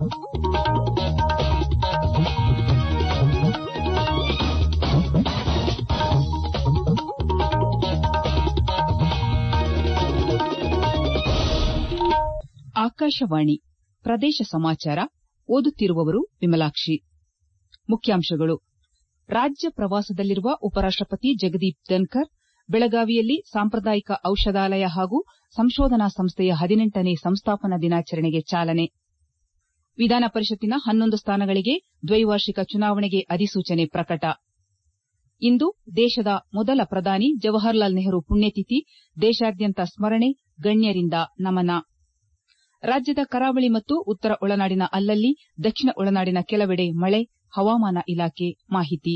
ಆಕಾಶವಾಣಿ ಪ್ರದೇಶ ಸಮಾಚಾರ ಓದುತ್ತಿರುವವರು ವಿಮಲಾಕ್ಷಿ ಮುಖ್ಯಾಂಶಗಳು ರಾಜ್ಯ ಪ್ರವಾಸದಲ್ಲಿರುವ ಉಪರಾಷ್ಟಪತಿ ಜಗದೀಪ್ ಧನ್ಕರ್ ಬೆಳಗಾವಿಯಲ್ಲಿ ಸಾಂಪ್ರದಾಯಿಕ ಔಷಧಾಲಯ ಹಾಗೂ ಸಂಶೋಧನಾ ಸಂಸ್ಥೆಯ ಹದಿನೆಂಟನೇ ಸಂಸ್ಥಾಪನಾ ದಿನಾಚರಣೆಗೆ ಚಾಲನೆ ವಿಧಾನ ಪರಿಷತ್ತಿನ ಹನ್ನೊಂದು ಸ್ಥಾನಗಳಿಗೆ ದ್ವೈವಾರ್ಷಿಕ ಚುನಾವಣೆಗೆ ಅಧಿಸೂಚನೆ ಪ್ರಕಟ ಇಂದು ದೇಶದ ಮೊದಲ ಪ್ರಧಾನಿ ಜವಾಹರಲಾಲ್ ನೆಹರು ಪುಣ್ಯತಿಥಿ ದೇಶಾದ್ಯಂತ ಸ್ಮರಣೆ ಗಣ್ಯರಿಂದ ನಮನ ರಾಜ್ಯದ ಕರಾವಳಿ ಮತ್ತು ಉತ್ತರ ಒಳನಾಡಿನ ಅಲ್ಲಲ್ಲಿ ದಕ್ಷಿಣ ಒಳನಾಡಿನ ಕೆಲವೆಡೆ ಮಳೆ ಹವಾಮಾನ ಇಲಾಖೆ ಮಾಹಿತಿ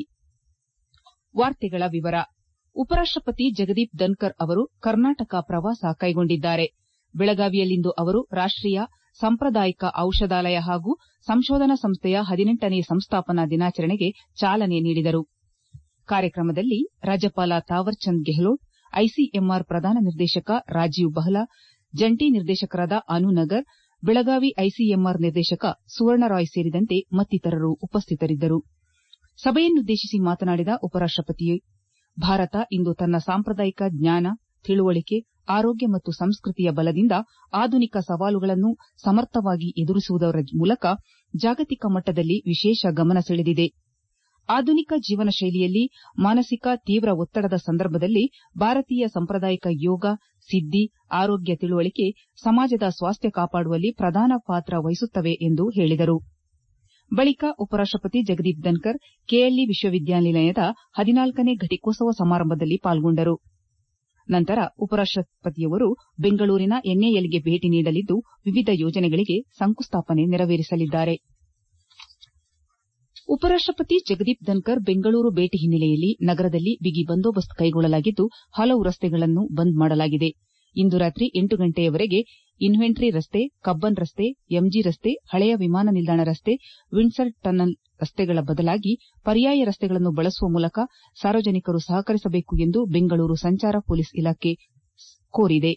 ಉಪರಾಷ್ಟಪತಿ ಜಗದೀಪ್ ಧನ್ಕರ್ ಅವರು ಕರ್ನಾಟಕ ಪ್ರವಾಸ ಕೈಗೊಂಡಿದ್ದಾರೆ ಬೆಳಗಾವಿಯಲ್ಲಿಂದು ಅವರು ರಾಷ್ಟೀಯ ಸಾಂಪ್ರದಾಯಿಕ ಔಷಧಾಲಯ ಹಾಗೂ ಸಂಶೋಧನಾ ಸಂಸ್ಥೆಯ ಹದಿನೆಂಟನೇ ಸಂಸ್ಥಾಪನಾ ದಿನಾಚರಣೆಗೆ ಚಾಲನೆ ನೀಡಿದರು ಕಾರ್ಯಕ್ರಮದಲ್ಲಿ ರಾಜ್ಯಪಾಲ ತಾವರ್ಚಂದ್ ಗೆಹ್ಲೋಟ್ ಐಸಿಎಂಆರ್ ಪ್ರಧಾನ ನಿರ್ದೇಶಕ ರಾಜೀವ್ ಬಹ್ಲಾ ಜಂಟಿ ನಿರ್ದೇಶಕರಾದ ಅನು ನಗರ್ ಬೆಳಗಾವಿ ಐಸಿಎಂಆರ್ ನಿರ್ದೇಶಕ ಸುವರ್ಣರಾಯ್ ಸೇರಿದಂತೆ ಮತ್ತಿತರರು ಉಪಸ್ಥಿತರಿದ್ದರು ಸಭೆಯನ್ನುದ್ದೇಶಿಸಿ ಮಾತನಾಡಿದ ಉಪರಾಷ್ಟಪತಿ ಭಾರತ ಇಂದು ತನ್ನ ಸಾಂಪ್ರದಾಯಿಕ ಜ್ಞಾನ ತಿಳುವಳಿಕೆ ಆರೋಗ್ಯ ಮತ್ತು ಸಂಸ್ಕೃತಿಯ ಬಲದಿಂದ ಆಧುನಿಕ ಸವಾಲುಗಳನ್ನು ಸಮರ್ಥವಾಗಿ ಎದುರಿಸುವುದರ ಮೂಲಕ ಜಾಗತಿಕ ಮಟ್ಟದಲ್ಲಿ ವಿಶೇಷ ಗಮನ ಸೆಳೆದಿದೆ ಆಧುನಿಕ ಜೀವನ ಶೈಲಿಯಲ್ಲಿ ಮಾನಸಿಕ ತೀವ್ರ ಒತ್ತಡದ ಸಂದರ್ಭದಲ್ಲಿ ಭಾರತೀಯ ಸಾಂಪ್ರದಾಯಿಕ ಯೋಗ ಸಿದ್ದಿ ಆರೋಗ್ಯ ತಿಳುವಳಿಕೆ ಸಮಾಜದ ಸ್ವಾಸ್ಥ್ಯ ಕಾಪಾಡುವಲ್ಲಿ ಪ್ರಧಾನ ಪಾತ್ರ ವಹಿಸುತ್ತವೆ ಎಂದು ಹೇಳಿದರು ಬಳಿಕ ಉಪರಾಷ್ಟಪತಿ ಜಗದೀಪ್ ಧನ್ಕರ್ ಕೆಎಲ್ಇ ವಿಶ್ವವಿದ್ಯಾನಿಲಯದ ಹದಿನಾಲ್ಕನೇ ಘಟಿಕೋತ್ಸವ ಸಮಾರಂಭದಲ್ಲಿ ಪಾಲ್ಗೊಂಡರು ನಂತರ ಉಪರಾಷ್ಟಪತಿಯವರು ಬೆಂಗಳೂರಿನ ಎನ್ಎಎಲ್ಗೆ ಭೇಟಿ ನೀಡಲಿದ್ದು ವಿವಿಧ ಯೋಜನೆಗಳಿಗೆ ಶಂಕುಸ್ಥಾಪನೆ ನೆರವೇರಿಸಲಿದ್ದಾರೆ ಉಪರಾಷ್ಟಪತಿ ಜಗದೀಪ್ ಧನ್ಕರ್ ಬೆಂಗಳೂರು ಭೇಟಿ ಹಿನ್ನೆಲೆಯಲ್ಲಿ ನಗರದಲ್ಲಿ ಬಿಗಿ ಬಂದೋಬಸ್ತ್ ಕೈಗೊಳ್ಳಲಾಗಿದ್ದು ಹಲವು ರಸ್ತೆಗಳನ್ನು ಬಂದ್ ಮಾಡಲಾಗಿದೆ ಇಂದು ರಾತ್ರಿ ಎಂಟು ಗಂಟೆಯವರೆಗೆ ಇನ್ವೆಂಟ್ರಿ ರಸ್ತೆ ಕಬ್ಬನ್ ರಸ್ತೆ ಎಂಜಿ ರಸ್ತೆ ಹಳೆಯ ವಿಮಾನ ನಿಲ್ದಾಣ ರಸ್ತೆ ವಿಂಡ್ಸರ್ ಟನಲ್ ರಸ್ತೆಗಳ ಬದಲಾಗಿ ಪರ್ಯಾಯ ರಸ್ತೆಗಳನ್ನು ಬಳಸುವ ಮೂಲಕ ಸಾರ್ವಜನಿಕರು ಸಹಕರಿಸಬೇಕು ಎಂದು ಬೆಂಗಳೂರು ಸಂಚಾರ ಪೊಲೀಸ್ ಇಲಾಖೆ ಕೋರಿದೆ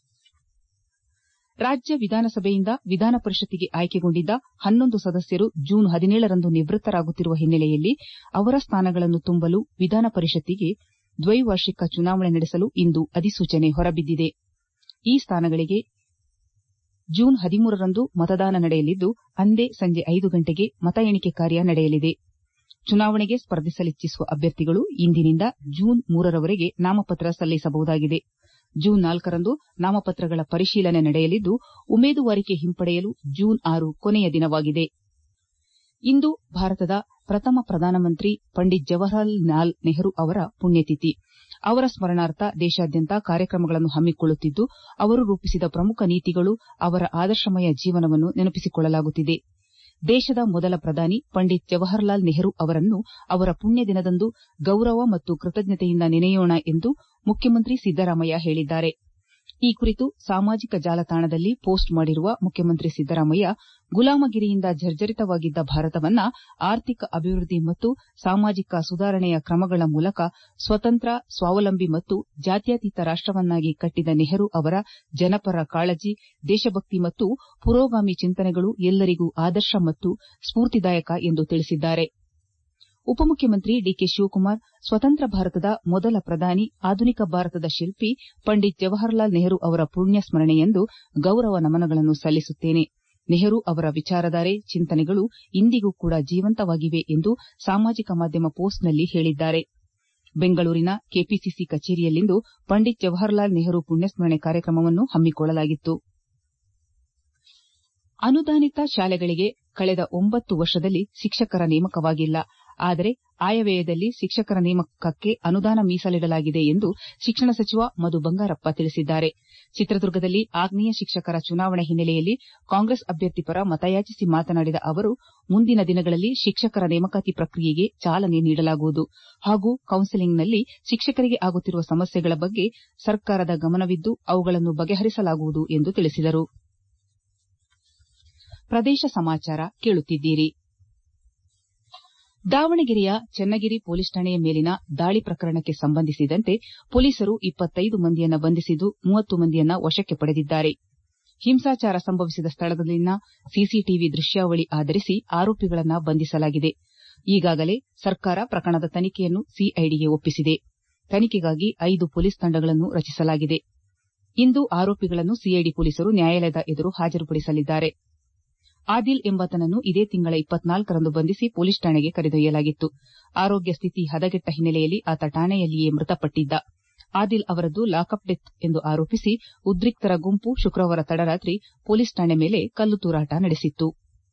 ರಾಜ್ಯ ವಿಧಾನಸಭೆಯಿಂದ ವಿಧಾನ ಪರಿಷತ್ತಿಗೆ ಆಯ್ಕೆಗೊಂಡಿದ್ದ ಹನ್ನೊಂದು ಸದಸ್ಯರು ಜೂನ್ ಹದಿನೇಳರಂದು ನಿವೃತ್ತರಾಗುತ್ತಿರುವ ಹಿನ್ನೆಲೆಯಲ್ಲಿ ಅವರ ಸ್ಥಾನಗಳನ್ನು ತುಂಬಲು ವಿಧಾನ ಪರಿಷತ್ತಿಗೆ ದ್ವೈವಾರ್ಷಿಕ ಚುನಾವಣೆ ನಡೆಸಲು ಇಂದು ಅಧಿಸೂಚನೆ ಹೊರಬಿದ್ದಿದೆ ಈ ಸ್ಥಾನಗಳಿಗೆ ಜೂನ್ ಹದಿಮೂರರಂದು ಮತದಾನ ನಡೆಯಲಿದ್ದು ಅಂದೇ ಸಂಜೆ ಐದು ಗಂಟೆಗೆ ಮತ ಎಣಿಕೆ ಕಾರ್ಯ ನಡೆಯಲಿದೆ ಚುನಾವಣೆಗೆ ಸ್ಪರ್ಧಿಸಲಿಚ್ಚಿಸುವ ಅಭ್ಯರ್ಥಿಗಳು ಇಂದಿನಿಂದ ಜೂನ್ ಮೂರರವರೆಗೆ ನಾಮಪತ್ರ ಸಲ್ಲಿಸಬಹುದಾಗಿದೆ ಜೂನ್ ನಾಲ್ಕರಂದು ನಾಮಪತ್ರಗಳ ಪರಿಶೀಲನೆ ನಡೆಯಲಿದ್ದು ಉಮೇದುವಾರಿಕೆ ಹಿಂಪಡೆಯಲು ಜೂನ್ ಆರು ಕೊನೆಯ ದಿನವಾಗಿದೆ ಇಂದು ಭಾರತದ ಪ್ರಥಮ ಪ್ರಧಾನಮಂತ್ರಿ ಪಂಡಿತ್ ಜವಾಹರಲಾಲ್ ನೆಹರು ಅವರ ಪುಣ್ಯತಿಥಿ ಅವರ ಸ್ಮರಣಾರ್ಥ ದೇಶಾದ್ಯಂತ ಕಾರ್ಯಕ್ರಮಗಳನ್ನು ಹಮ್ಮಿಕೊಳ್ಳುತ್ತಿದ್ದು ಅವರು ರೂಪಿಸಿದ ಪ್ರಮುಖ ನೀತಿಗಳು ಅವರ ಆದರ್ಶಮಯ ಜೀವನವನ್ನು ನೆನಪಿಸಿಕೊಳ್ಳಲಾಗುತ್ತಿದೆ ದೇಶದ ಮೊದಲ ಪ್ರಧಾನಿ ಪಂಡಿತ್ ಜವಾಹರಲಾಲ್ ನೆಹರು ಅವರನ್ನು ಅವರ ಪುಣ್ಯ ದಿನದಂದು ಗೌರವ ಮತ್ತು ಕೃತಜ್ಞತೆಯಿಂದ ನೆನೆಯೋಣ ಎಂದು ಮುಖ್ಯಮಂತ್ರಿ ಸಿದ್ದರಾಮಯ್ಯ ಹೇಳಿದ್ದಾರೆ ಈ ಕುರಿತು ಸಾಮಾಜಿಕ ಜಾಲತಾಣದಲ್ಲಿ ಪೋಸ್ಟ್ ಮಾಡಿರುವ ಮುಖ್ಯಮಂತ್ರಿ ಸಿದ್ದರಾಮಯ್ಯ ಗುಲಾಮಗಿರಿಯಿಂದ ಜರ್ಜರಿತವಾಗಿದ್ದ ಭಾರತವನ್ನ ಆರ್ಥಿಕ ಅಭಿವೃದ್ಧಿ ಮತ್ತು ಸಾಮಾಜಿಕ ಸುಧಾರಣೆಯ ಕ್ರಮಗಳ ಮೂಲಕ ಸ್ವತಂತ್ರ ಸ್ವಾವಲಂಬಿ ಮತ್ತು ಜಾತ್ಯತೀತ ರಾಷ್ಟವನ್ನಾಗಿ ಕಟ್ಟಿದ ನೆಹರು ಅವರ ಜನಪರ ಕಾಳಜಿ ದೇಶಭಕ್ತಿ ಮತ್ತು ಪುರೋಗಾಮಿ ಚಿಂತನೆಗಳು ಎಲ್ಲರಿಗೂ ಆದರ್ಶ ಮತ್ತು ಸ್ಫೂರ್ತಿದಾಯಕ ಎಂದು ತಿಳಿಸಿದ್ದಾರೆ ಉಪಮುಖ್ಯಮಂತ್ರಿ ಡಿಕೆ ಶಿವಕುಮಾರ್ ಸ್ವತಂತ್ರ ಭಾರತದ ಮೊದಲ ಪ್ರಧಾನಿ ಆಧುನಿಕ ಭಾರತದ ಶಿಲ್ಪಿ ಪಂಡಿತ್ ಜವಾಹರಲಾಲ್ ನೆಹರು ಅವರ ಪುಣ್ಯ ಸ್ಮರಣೆಯಂದು ಗೌರವ ನಮನಗಳನ್ನು ಸಲ್ಲಿಸುತ್ತೇನೆ ನೆಹರು ಅವರ ವಿಚಾರಧಾರೆ ಚಿಂತನೆಗಳು ಇಂದಿಗೂ ಕೂಡ ಜೀವಂತವಾಗಿವೆ ಎಂದು ಸಾಮಾಜಿಕ ಮಾಧ್ಯಮ ಪೋಸ್ಟ್ನಲ್ಲಿ ಹೇಳಿದ್ದಾರೆ ಬೆಂಗಳೂರಿನ ಕೆಪಿಸಿಸಿ ಕಚೇರಿಯಲ್ಲಿಂದು ಪಂಡಿತ್ ಜವಾಹರಲಾಲ್ ನೆಹರು ಪುಣ್ಯಸ್ಮರಣೆ ಕಾರ್ಯಕ್ರಮವನ್ನು ಹಮ್ಮಿಕೊಳ್ಳಲಾಗಿತ್ತು ಅನುದಾನಿತ ಶಾಲೆಗಳಿಗೆ ಕಳೆದ ಒಂಬತ್ತು ವರ್ಷದಲ್ಲಿ ಶಿಕ್ಷಕರ ನೇಮಕವಾಗಿಲ್ಲ ಆದರೆ ಆಯವ್ಯಯದಲ್ಲಿ ಶಿಕ್ಷಕರ ನೇಮಕಕ್ಕೆ ಅನುದಾನ ಮೀಸಲಿಡಲಾಗಿದೆ ಎಂದು ಶಿಕ್ಷಣ ಸಚಿವ ಮಧು ಬಂಗಾರಪ್ಪ ತಿಳಿಸಿದ್ದಾರೆ ಚಿತ್ರದುರ್ಗದಲ್ಲಿ ಆಗ್ನೇಯ ಶಿಕ್ಷಕರ ಚುನಾವಣೆ ಹಿನ್ನೆಲೆಯಲ್ಲಿ ಕಾಂಗ್ರೆಸ್ ಅಭ್ಯರ್ಥಿ ಪರ ಮತಯಾಚಿಸಿ ಮಾತನಾಡಿದ ಅವರು ಮುಂದಿನ ದಿನಗಳಲ್ಲಿ ಶಿಕ್ಷಕರ ನೇಮಕಾತಿ ಪ್ರಕ್ರಿಯೆಗೆ ಚಾಲನೆ ನೀಡಲಾಗುವುದು ಹಾಗೂ ಕೌನ್ಸೆಲಿಂಗ್ನಲ್ಲಿ ಶಿಕ್ಷಕರಿಗೆ ಆಗುತ್ತಿರುವ ಸಮಸ್ಯೆಗಳ ಬಗ್ಗೆ ಸರ್ಕಾರದ ಗಮನವಿದ್ದು ಅವುಗಳನ್ನು ಬಗೆಹರಿಸಲಾಗುವುದು ಎಂದು ತಿಳಿಸಿದರು ಪ್ರದೇಶ ಸಮಾಚಾರ ಕೇಳುತ್ತಿದ್ದೀರಿ ದಾವಣಗೆರೆಯ ಚನ್ನಗಿರಿ ಪೊಲೀಸ್ ಠಾಣೆಯ ಮೇಲಿನ ದಾಳಿ ಪ್ರಕರಣಕ್ಕೆ ಸಂಬಂಧಿಸಿದಂತೆ ಪೊಲೀಸರು ಇಪ್ಪತ್ತೈದು ಮಂದಿಯನ್ನು ಬಂಧಿಸಿದ್ದು ಮೂವತ್ತು ಮಂದಿಯನ್ನು ವಶಕ್ಕೆ ಪಡೆದಿದ್ದಾರೆ ಹಿಂಸಾಚಾರ ಸಂಭವಿಸಿದ ಸ್ಥಳದಲ್ಲಿನ ಸಿಸಿಟಿವಿ ದೃಶ್ಯಾವಳಿ ಆಧರಿಸಿ ಆರೋಪಿಗಳನ್ನು ಬಂಧಿಸಲಾಗಿದೆ ಈಗಾಗಲೇ ಸರ್ಕಾರ ಪ್ರಕರಣದ ತನಿಖೆಯನ್ನು ಸಿಐಡಿಗೆ ಒಪ್ಪಿಸಿದೆ ತನಿಖೆಗಾಗಿ ಐದು ಪೊಲೀಸ್ ತಂಡಗಳನ್ನು ರಚಿಸಲಾಗಿದೆ ಇಂದು ಆರೋಪಿಗಳನ್ನು ಸಿಐಡಿ ಪೊಲೀಸರು ನ್ಯಾಯಾಲಯದ ಎದುರು ಹಾಜರುಪಡಿಸಲಿದ್ದಾರೆ ಆದಿಲ್ ಎಂಬಾತನನ್ನು ಇದೇ ತಿಂಗಳ ರಂದು ಬಂಧಿಸಿ ಪೊಲೀಸ್ ಠಾಣೆಗೆ ಕರೆದೊಯ್ಯಲಾಗಿತ್ತು ಆರೋಗ್ಯ ಸ್ಥಿತಿ ಹದಗೆಟ್ಟ ಹಿನ್ನೆಲೆಯಲ್ಲಿ ಆತ ಠಾಣೆಯಲ್ಲಿಯೇ ಮೃತಪಟ್ಟಿದ್ದ ಆದಿಲ್ ಅವರದ್ದು ಲಾಕಪ್ ಡೆತ್ ಎಂದು ಆರೋಪಿಸಿ ಉದ್ರಿಕ್ತರ ಗುಂಪು ಶುಕ್ರವಾರ ತಡರಾತ್ರಿ ಪೊಲೀಸ್ ಠಾಣೆ ಮೇಲೆ ಕಲ್ಲು ತೂರಾಟ ನಡೆಸಿತ್ತು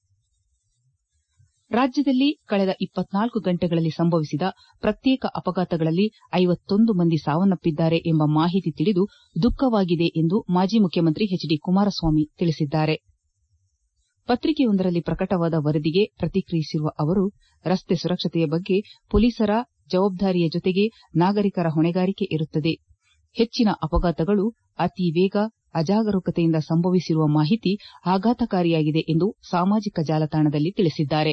ರಾಜ್ಯದಲ್ಲಿ ಕಳೆದ ಗಂಟೆಗಳಲ್ಲಿ ಸಂಭವಿಸಿದ ಪ್ರತ್ಯೇಕ ಅಪಘಾತಗಳಲ್ಲಿ ಮಂದಿ ಸಾವನ್ನಪ್ಪಿದ್ದಾರೆ ಎಂಬ ಮಾಹಿತಿ ತಿಳಿದು ದುಃಖವಾಗಿದೆ ಎಂದು ಮಾಜಿ ಮುಖ್ಯಮಂತ್ರಿ ಎಚ್ ಡಿ ಕುಮಾರಸ್ವಾಮಿ ತಿಳಿಸಿದ್ದಾರೆ ಪತ್ರಿಕೆಯೊಂದರಲ್ಲಿ ಪ್ರಕಟವಾದ ವರದಿಗೆ ಪ್ರತಿಕ್ರಿಯಿಸಿರುವ ಅವರು ರಸ್ತೆ ಸುರಕ್ಷತೆಯ ಬಗ್ಗೆ ಪೊಲೀಸರ ಜವಾಬ್ದಾರಿಯ ಜೊತೆಗೆ ನಾಗರಿಕರ ಹೊಣೆಗಾರಿಕೆ ಇರುತ್ತದೆ ಹೆಚ್ಚಿನ ಅಪಘಾತಗಳು ಅತಿ ವೇಗ ಅಜಾಗರೂಕತೆಯಿಂದ ಸಂಭವಿಸಿರುವ ಮಾಹಿತಿ ಆಘಾತಕಾರಿಯಾಗಿದೆ ಎಂದು ಸಾಮಾಜಿಕ ಜಾಲತಾಣದಲ್ಲಿ ತಿಳಿಸಿದ್ದಾರೆ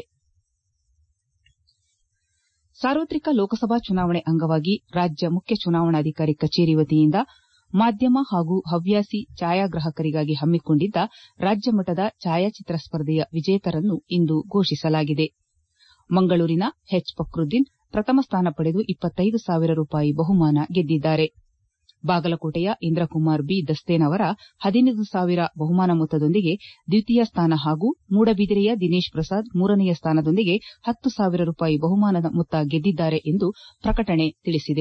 ಸಾರ್ವತ್ರಿಕ ಲೋಕಸಭಾ ಚುನಾವಣೆ ಅಂಗವಾಗಿ ರಾಜ್ಯ ಮುಖ್ಯ ಚುನಾವಣಾಧಿಕಾರಿ ಕಚೇರಿ ವತಿಯಿಂದ ಮಾಧ್ಯಮ ಹಾಗೂ ಹವ್ಯಾಸಿ ಛಾಯಾಗ್ರಾಹಕರಿಗಾಗಿ ಹಮ್ಮಿಕೊಂಡಿದ್ದ ರಾಜ್ಯ ಮಟ್ಟದ ಛಾಯಾಚಿತ್ರ ಸ್ಪರ್ಧೆಯ ವಿಜೇತರನ್ನು ಇಂದು ಘೋಷಿಸಲಾಗಿದೆ ಮಂಗಳೂರಿನ ಎಚ್ ಫಕ್ರುದ್ದೀನ್ ಪ್ರಥಮ ಸ್ಥಾನ ಪಡೆದು ಇಪ್ಪತ್ತೈದು ಸಾವಿರ ರೂಪಾಯಿ ಬಹುಮಾನ ಗೆದ್ದಿದ್ದಾರೆ ಬಾಗಲಕೋಟೆಯ ಇಂದ್ರಕುಮಾರ್ ಬಿ ದಸ್ತೇನ್ ಅವರ ಹದಿನೈದು ಸಾವಿರ ಬಹುಮಾನ ಮೊತ್ತದೊಂದಿಗೆ ದ್ವಿತೀಯ ಸ್ಥಾನ ಹಾಗೂ ಮೂಡಬಿದಿರೆಯ ದಿನೇಶ್ ಪ್ರಸಾದ್ ಮೂರನೆಯ ಸ್ಥಾನದೊಂದಿಗೆ ಹತ್ತು ಸಾವಿರ ರೂಪಾಯಿ ಬಹುಮಾನದ ಮೊತ್ತ ಗೆದ್ದಿದ್ದಾರೆ ಎಂದು ಪ್ರಕಟಣೆ ತಿಳಿಸಿದೆ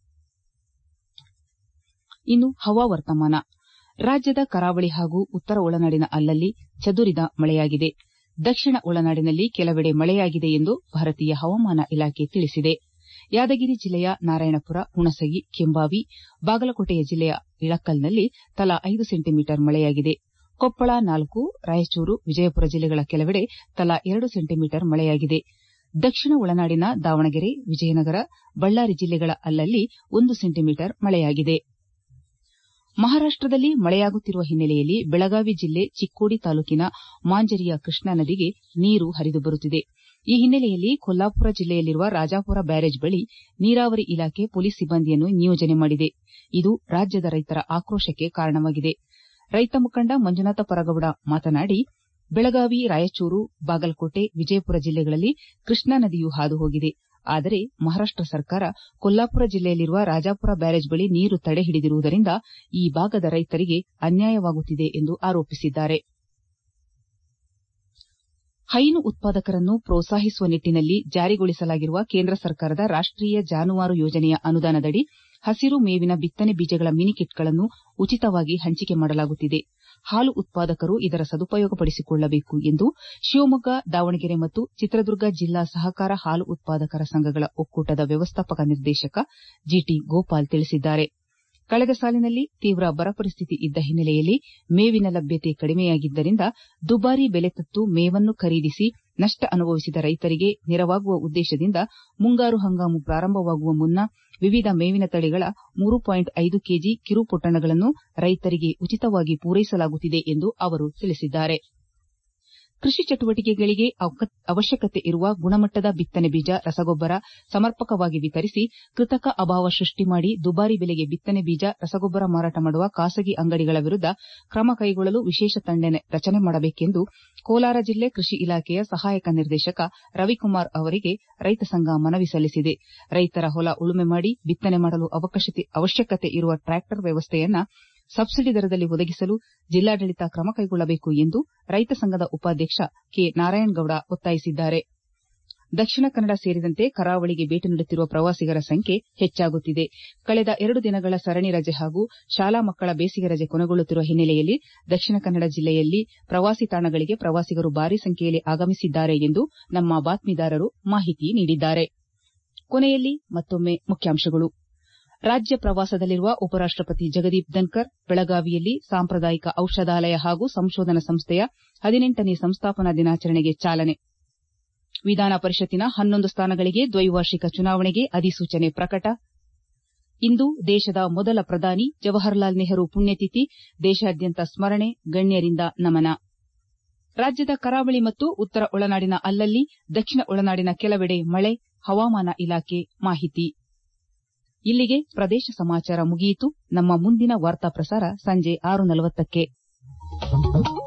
ಇನ್ನು ಹವಾವರ್ತಮಾನ ರಾಜ್ಯದ ಕರಾವಳಿ ಹಾಗೂ ಉತ್ತರ ಒಳನಾಡಿನ ಅಲ್ಲಲ್ಲಿ ಚದುರಿದ ಮಳೆಯಾಗಿದೆ ದಕ್ಷಿಣ ಒಳನಾಡಿನಲ್ಲಿ ಕೆಲವೆಡೆ ಮಳೆಯಾಗಿದೆ ಎಂದು ಭಾರತೀಯ ಹವಾಮಾನ ಇಲಾಖೆ ತಿಳಿಸಿದೆ ಯಾದಗಿರಿ ಜಿಲ್ಲೆಯ ನಾರಾಯಣಪುರ ಹುಣಸಗಿ ಕೆಂಬಾವಿ ಬಾಗಲಕೋಟೆ ಜಿಲ್ಲೆಯ ಇಳಕಲ್ನಲ್ಲಿ ತಲಾ ಐದು ಸೆಂಟಿಮೀಟರ್ ಮಳೆಯಾಗಿದೆ ಕೊಪ್ಪಳ ನಾಲ್ಕು ರಾಯಚೂರು ವಿಜಯಪುರ ಜಿಲ್ಲೆಗಳ ಕೆಲವೆಡೆ ತಲಾ ಎರಡು ಸೆಂಟಿಮೀಟರ್ ಮಳೆಯಾಗಿದೆ ದಕ್ಷಿಣ ಒಳನಾಡಿನ ದಾವಣಗೆರೆ ವಿಜಯನಗರ ಬಳ್ಳಾರಿ ಜಿಲ್ಲೆಗಳ ಅಲ್ಲಲ್ಲಿ ಒಂದು ಸೆಂಟಿಮೀಟರ್ ಮಳೆಯಾಗಿದೆ ಮಹಾರಾಷ್ಟದಲ್ಲಿ ಮಳೆಯಾಗುತ್ತಿರುವ ಹಿನ್ನೆಲೆಯಲ್ಲಿ ಬೆಳಗಾವಿ ಜಿಲ್ಲೆ ಚಿಕ್ಕೋಡಿ ತಾಲೂಕಿನ ಮಾಂಜರಿಯ ಕೃಷ್ಣಾ ನದಿಗೆ ನೀರು ಹರಿದು ಬರುತ್ತಿದೆ ಈ ಹಿನ್ನೆಲೆಯಲ್ಲಿ ಕೊಲ್ಲಾಪುರ ಜಿಲ್ಲೆಯಲ್ಲಿರುವ ರಾಜಾಪುರ ಬ್ಯಾರೇಜ್ ಬಳಿ ನೀರಾವರಿ ಇಲಾಖೆ ಪೊಲೀಸ್ ಸಿಬ್ಬಂದಿಯನ್ನು ನಿಯೋಜನೆ ಮಾಡಿದೆ ಇದು ರಾಜ್ಯದ ರೈತರ ಆಕ್ರೋಶಕ್ಕೆ ಕಾರಣವಾಗಿದೆ ರೈತ ಮುಖಂಡ ಮಂಜುನಾಥ ಪರಗೌಡ ಮಾತನಾಡಿ ಬೆಳಗಾವಿ ರಾಯಚೂರು ಬಾಗಲಕೋಟೆ ವಿಜಯಪುರ ಜಿಲ್ಲೆಗಳಲ್ಲಿ ಕೃಷ್ಣಾ ನದಿಯು ಹಾದು ಹೋಗಿದೆ ಆದರೆ ಮಹಾರಾಷ್ಟ ಸರ್ಕಾರ ಕೊಲ್ಲಾಪುರ ಜಿಲ್ಲೆಯಲ್ಲಿರುವ ರಾಜಾಪುರ ಬ್ಯಾರೇಜ್ ಬಳಿ ನೀರು ತಡೆ ಹಿಡಿದಿರುವುದರಿಂದ ಈ ಭಾಗದ ರೈತರಿಗೆ ಅನ್ಯಾಯವಾಗುತ್ತಿದೆ ಎಂದು ಆರೋಪಿಸಿದ್ದಾರೆ ಹೈನು ಉತ್ಪಾದಕರನ್ನು ಪ್ರೋತ್ಸಾಹಿಸುವ ನಿಟ್ಟನಲ್ಲಿ ಜಾರಿಗೊಳಿಸಲಾಗಿರುವ ಕೇಂದ್ರ ಸರ್ಕಾರದ ರಾಷ್ಟೀಯ ಜಾನುವಾರು ಯೋಜನೆಯ ಅನುದಾನದಡಿ ಹಸಿರು ಮೇವಿನ ಬಿತ್ತನೆ ಬೀಜಗಳ ಮಿನಿ ಕಿಟ್ಗಳನ್ನು ಉಚಿತವಾಗಿ ಹಂಚಿಕೆ ಮಾಡಲಾಗುತ್ತಿದೆ ಹಾಲು ಉತ್ಪಾದಕರು ಇದರ ಸದುಪಯೋಗಪಡಿಸಿಕೊಳ್ಳಬೇಕು ಎಂದು ಶಿವಮೊಗ್ಗ ದಾವಣಗೆರೆ ಮತ್ತು ಚಿತ್ರದುರ್ಗ ಜಿಲ್ಲಾ ಸಹಕಾರ ಹಾಲು ಉತ್ಪಾದಕರ ಸಂಘಗಳ ಒಕ್ಕೂಟದ ವ್ಯವಸ್ಥಾಪಕ ನಿರ್ದೇಶಕ ಜಿಟಿ ಗೋಪಾಲ್ ತಿಳಿಸಿದ್ದಾರೆ ಕಳೆದ ಸಾಲಿನಲ್ಲಿ ತೀವ್ರ ಬರ ಪರಿಸ್ಥಿತಿ ಇದ್ದ ಹಿನ್ನೆಲೆಯಲ್ಲಿ ಮೇವಿನ ಲಭ್ಯತೆ ಕಡಿಮೆಯಾಗಿದ್ದರಿಂದ ದುಬಾರಿ ಬೆಲೆ ತೆತ್ತು ಮೇವನ್ನು ಖರೀದಿಸಿ ನಷ್ಟ ಅನುಭವಿಸಿದ ರೈತರಿಗೆ ನೆರವಾಗುವ ಉದ್ದೇಶದಿಂದ ಮುಂಗಾರು ಹಂಗಾಮು ಪ್ರಾರಂಭವಾಗುವ ಮುನ್ನ ವಿವಿಧ ಮೇವಿನ ತಳಿಗಳ ಮೂರು ಪಾಯಿಂಟ್ ಐದು ಕೆಜಿ ಕಿರು ಪೊಟ್ಟಣಗಳನ್ನು ರೈತರಿಗೆ ಉಚಿತವಾಗಿ ಪೂರೈಸಲಾಗುತ್ತಿದೆ ಎಂದು ಅವರು ತಿಳಿಸಿದ್ದಾರೆ ಕೃಷಿ ಚಟುವಟಿಕೆಗಳಿಗೆ ಅವಶ್ಯಕತೆ ಇರುವ ಗುಣಮಟ್ಟದ ಬಿತ್ತನೆ ಬೀಜ ರಸಗೊಬ್ಬರ ಸಮರ್ಪಕವಾಗಿ ವಿತರಿಸಿ ಕೃತಕ ಅಭಾವ ಸೃಷ್ಟಿ ಮಾಡಿ ದುಬಾರಿ ಬೆಲೆಗೆ ಬಿತ್ತನೆ ಬೀಜ ರಸಗೊಬ್ಬರ ಮಾರಾಟ ಮಾಡುವ ಖಾಸಗಿ ಅಂಗಡಿಗಳ ವಿರುದ್ದ ಕ್ರಮ ಕೈಗೊಳ್ಳಲು ವಿಶೇಷ ತಂಡ ರಚನೆ ಮಾಡಬೇಕೆಂದು ಕೋಲಾರ ಜಿಲ್ಲೆ ಕೃಷಿ ಇಲಾಖೆಯ ಸಹಾಯಕ ನಿರ್ದೇಶಕ ರವಿಕುಮಾರ್ ಅವರಿಗೆ ರೈತ ಸಂಘ ಮನವಿ ಸಲ್ಲಿಸಿದೆ ರೈತರ ಹೊಲ ಉಳುಮೆ ಮಾಡಿ ಬಿತ್ತನೆ ಮಾಡಲು ಅವಶ್ಯಕತೆ ಇರುವ ಟ್ರಾಕ್ಟರ್ ವ್ಯವಸ್ಥೆಯನ್ನು ಸಬ್ಸಿಡಿ ದರದಲ್ಲಿ ಒದಗಿಸಲು ಜಿಲ್ಲಾಡಳಿತ ಕ್ರಮ ಕೈಗೊಳ್ಳಬೇಕು ಎಂದು ರೈತ ಸಂಘದ ಉಪಾಧ್ಯಕ್ಷ ಕೆ ನಾರಾಯಣಗೌಡ ಒತ್ತಾಯಿಸಿದ್ದಾರೆ ದಕ್ಷಿಣ ಕನ್ನಡ ಸೇರಿದಂತೆ ಕರಾವಳಿಗೆ ಭೇಟಿ ನೀಡುತ್ತಿರುವ ಪ್ರವಾಸಿಗರ ಸಂಖ್ಯೆ ಹೆಚ್ಚಾಗುತ್ತಿದೆ ಕಳೆದ ಎರಡು ದಿನಗಳ ಸರಣಿ ರಜೆ ಹಾಗೂ ಶಾಲಾ ಮಕ್ಕಳ ಬೇಸಿಗೆ ರಜೆ ಕೊನೆಗೊಳ್ಳುತ್ತಿರುವ ಹಿನ್ನೆಲೆಯಲ್ಲಿ ದಕ್ಷಿಣ ಕನ್ನಡ ಜಿಲ್ಲೆಯಲ್ಲಿ ಪ್ರವಾಸಿ ತಾಣಗಳಿಗೆ ಪ್ರವಾಸಿಗರು ಭಾರೀ ಸಂಖ್ಯೆಯಲ್ಲಿ ಆಗಮಿಸಿದ್ದಾರೆ ಎಂದು ನಮ್ಮ ಬಾತ್ಮೀದಾರರು ಮಾಹಿತಿ ನೀಡಿದ್ದಾರೆ ಕೊನೆಯಲ್ಲಿ ಮತ್ತೊಮ್ಮೆ ಮುಖ್ಯಾಂಶಗಳು ರಾಜ್ಯ ಪ್ರವಾಸದಲ್ಲಿರುವ ಉಪರಾಷ್ಟಪತಿ ಜಗದೀಪ್ ಧನ್ಕರ್ ಬೆಳಗಾವಿಯಲ್ಲಿ ಸಾಂಪ್ರದಾಯಿಕ ಔಷಧಾಲಯ ಹಾಗೂ ಸಂಶೋಧನಾ ಸಂಸ್ಥೆಯ ಹದಿನೆಂಟನೇ ಸಂಸ್ಥಾಪನಾ ದಿನಾಚರಣೆಗೆ ಚಾಲನೆ ವಿಧಾನ ಪರಿಷತ್ತಿನ ಹನ್ನೊಂದು ಸ್ಥಾನಗಳಿಗೆ ದ್ವೈವಾರ್ಷಿಕ ಚುನಾವಣೆಗೆ ಅಧಿಸೂಚನೆ ಪ್ರಕಟ ಇಂದು ದೇಶದ ಮೊದಲ ಪ್ರಧಾನಿ ಜವಾಹರಲಾಲ್ ನೆಹರು ಪುಣ್ಯತಿಥಿ ದೇಶಾದ್ಯಂತ ಸ್ಮರಣೆ ಗಣ್ಯರಿಂದ ನಮನ ರಾಜ್ಯದ ಕರಾವಳಿ ಮತ್ತು ಉತ್ತರ ಒಳನಾಡಿನ ಅಲ್ಲಲ್ಲಿ ದಕ್ಷಿಣ ಒಳನಾಡಿನ ಕೆಲವೆಡೆ ಮಳೆ ಹವಾಮಾನ ಇಲಾಖೆ ಮಾಹಿತಿ ಇಲ್ಲಿಗೆ ಪ್ರದೇಶ ಸಮಾಚಾರ ಮುಗಿಯಿತು ನಮ್ಮ ಮುಂದಿನ ವಾರ್ತಾ ಪ್ರಸಾರ ಸಂಜೆ ಆರು ನಲವತ್ತಕ್ಕೆ ಧನ್ಯವಾದಗಳು